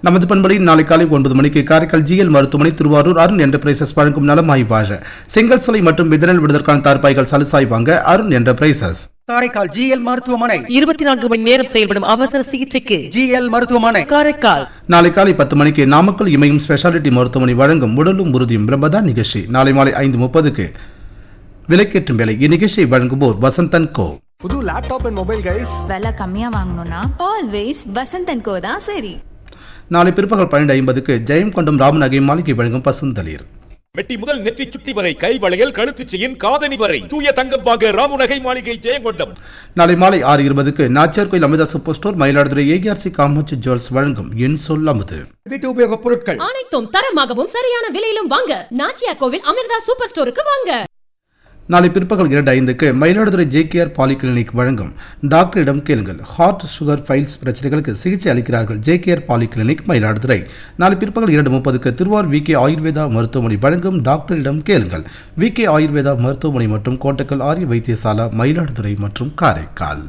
நமது பண்படி நாளை காலை ஒன்பது மணிக்கு காரைக்கால் ஜிஎல் மருத்துவமனை திருவாரூர் அருண் என்டர்பிரைசஸ் வழங்கும் நலமாய் வாழ செங்கல் சோலை மற்றும் விதனல் விடுதற்கான தார்பாய்கள் சலுசாய் வாங்க அருண் என்டர்பிரைசஸ் காரைக்கால் ஜிஎல் மருத்துவமனை இருபத்தி நான்கு மணி நேரம் செயல்படும் அவசர சிகிச்சைக்கு ஜிஎல் மருத்துவமனை காரைக்கால் நாளை காலை பத்து மணிக்கு நாமக்கல் இமயம் ஸ்பெஷாலிட்டி மருத்துவமனை வழங்கும் உடலும் உறுதியும் பிரம்மதா நிகழ்ச்சி நாளை மாலை ஐந்து முப்பதுக்கு விலைக்கேற்றும் வேலை இந்நிகழ்ச்சியை வழங்குவோர் வசந்தன் கோ புது லேப்டாப் அண்ட் மொபைல் கைஸ் விலை கம்மியா வாங்கணும்னா ஆல்வேஸ் வசந்தன் கோ தான் சரி நாளை பிற்பகல் பன்னெண்டு ஐம்பதுக்கு ஜெயம் கொண்டம் ராமன் அகை மாளிகை வழங்கும் பசுந்தளிர் மெட்டி முதல் நெற்றி சுட்டி வரை கை வளையல் கழுத்து செயின் காதணி வரை தூய தங்கம் வாங்க ராமுநகை மாளிகை ஜெயங்கொண்டம் நாளை மாலை ஆறு இருபதுக்கு Nachiyar Koil Amirtha super store Mayiladuthurai ARC Kamatchi jewels வழங்கும் என் சொல் அமுது வீட்டு உபயோகப் பொருட்கள் அனைத்தும் தரமாகவும் சரியான விலையிலும் வாங்க நாச்சியா கோவில் அமிர்தா சூப்பர் ஸ்டோருக்கு வாங்க நாளை பிற்பகல் இரண்டு ஐந்துக்கு மயிலாடுதுறை ஜேகேஆர் பாலிகிளினிக் வழங்கும் டாக்டரிடம் கேளுங்கள் ஹார்ட் சுகர் ஃபைல்ஸ் பிரச்சனைகளுக்கு சிகிச்சை அளிக்கிறார்கள் ஜேகேஆர் பாலிகிளினிக் மயிலாடுதுறை நாளை பிற்பகல் இரண்டு முப்பதுக்கு திருவார் வி கே ஆயுர்வேதா மருத்துவமனை வழங்கும் டாக்டரிடம் கேளுங்கள் வி கே ஆயுர்வேதா மருத்துவமனை மற்றும் கோட்டக்கல் ஆரிய வைத்தியசாலா மயிலாடுதுறை மற்றும் காரைக்கால்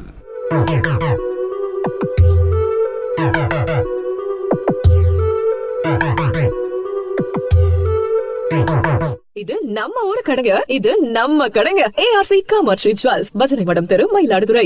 இது நம்ம ஊரு கடைங்க இது நம்ம கடைங்க ஏஆர்சி காமர்ஷி ஜுவல்ஸ் பஜனை மடம் தெரு மயிலாடுதுறை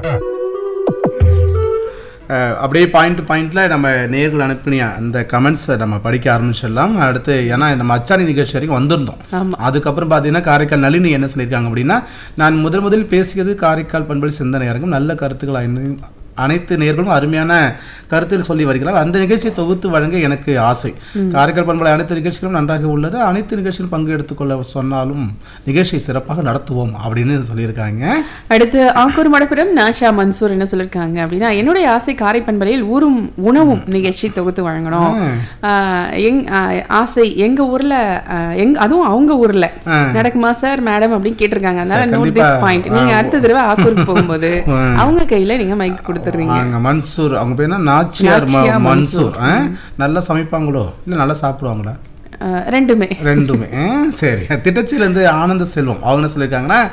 அஹ், அப்படியே பாயிண்ட் பாயிண்ட்ல நம்ம நேர்கள் அனுப்பின அந்த கமெண்ட்ஸை நம்ம படிக்க ஆரம்பிச்சிடலாம் அடுத்து ஏன்னா நம்ம அச்சாணி நிகழ்ச்சி வரைக்கும் வந்திருந்தோம் அதுக்கப்புறம் பார்த்தீங்கன்னா காரைக்கால் நளினி என்ன சொல்லியிருக்காங்க அப்படின்னா நான் முதல் முதல் பேசியது காரைக்கால் பண்பலி சிந்தனை அரங்கம் நல்ல கருத்துக்கள் ஐந்து- அனைத்து நேர்களும் அருமையான கருத்தில் சொல்லி வருகிறார் அந்த நிகழ்ச்சியை தொகுத்து வழங்க எனக்கு ஆசை காரைக்கால் பண்பலை அனைத்து நிகழ்ச்சிகளும் நன்றாக உள்ளது அனைத்து நிகழ்ச்சிகளும் பங்கு எடுத்துக்கொள்ள சொன்னாலும் நிகழ்ச்சியை சிறப்பாக நடத்துவோம் அப்படின்னு சொல்லியிருக்காங்க அடுத்து ஆக்கூர் மடப்புரம் நாஷா மன்சூர் என்ன சொல்லிருக்காங்க அப்படின்னா என்னுடைய ஆசை காரை பண்பலையில் ஊரும் உணவும் நிகழ்ச்சி தொகுத்து வழங்கணும் ஆஹ் எங் ஆஹ் ஆசை எங்க ஊர்ல ஆஹ் எங்க அதுவும் அவங்க ஊர்ல நடக்குமா சார் மேடம் அப்படின்னு கேட்டிருக்காங்க அதனால சார், நோட் கண்டிப்பா. திஸ் பாயிண்ட் நீங்க அடுத்த தடவை ஆக்கூருக்கு போகும்போது அவங்க கையில நீங்க மைக் கொடுத்துறீங்க ஆங்க மன்சூர் அவங்க பேர் என்ன நாச்சியார் ம- நாச்சியா மன்சூர் ஆ? நல்லா சமைப்பாங்களோ இல்ல நல்லா சாப்பிடுவாங்களா ஆஹ் ரெண்டுமே ரெண்டுமே ஆ, சரி திட்டச்சியில இருந்து ஆனந்த செல்வம் அவங்க என்ன சொல்லியிருக்காங்கன்னா